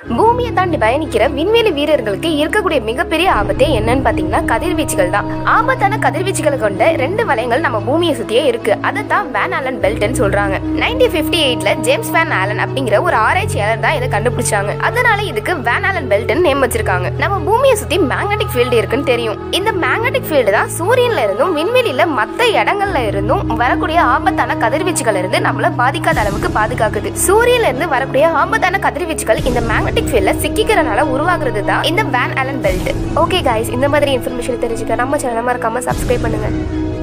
பூமியை தாண்டி பயணிக்கிற விண்வெளி வீரர்களுக்கு இருக்கக்கூடிய மிகப்பெரிய ஆபத்தே என்னன்னு பாத்தீங்கன்னா கதிர்வீச்சுகள் தான் ஆபத்தான கதிர்வீச்சுகளை கொண்ட ரெண்டு வளையங்கள் நம்ம பூமியை சுத்தியே இருக்கு அதை தான் வேன் ஆலன் பெல்ட்னு சொல்றாங்க நைன்டீன் பிப்டி எயிட்ல ஜேம்ஸ் வேன் ஆலன் அப்படிங்கிற ஒரு ஆராய்ச்சியாளர் தான் இதை கண்டுபிடிச்சாங்க அதனால இதுக்கு வேன் ஆலன் பெல்ட்னு நேம் வச்சிருக்காங்க நம்ம பூமியை சுத்தி மேக்னெட்டிக் ஃபீல்டு இருக்குன்னு தெரியும் இந்த மேக்னெட்டிக் ஃபீல்டு தான் சூரியன்ல இருந்தும் விண்வெளியில மத்த இடங்கள்ல இருந்தும் வரக்கூடிய ஆபத்தான கதிர்வீச்சுகள் இருந்து நம்மள பாதிக்காத அளவுக்கு பாதுகாக்குது சூரியன்ல இருந்து வரக்கூடிய ஆபத்தான கதிர்வீச்சுகள் இந்த மேக்னெட்டிக் ஃபீல்ட்ல சிக்கிக்கிறனால உருவாகுறது தான் இந்த Van Allen belt okay guys இந்த மாதிரி இன்ஃபர்மேஷன் தெரிஞ்சுக்க நம்ம சேனலை மறக்காம சப்ஸ்கிரைப் பண்ணுங்க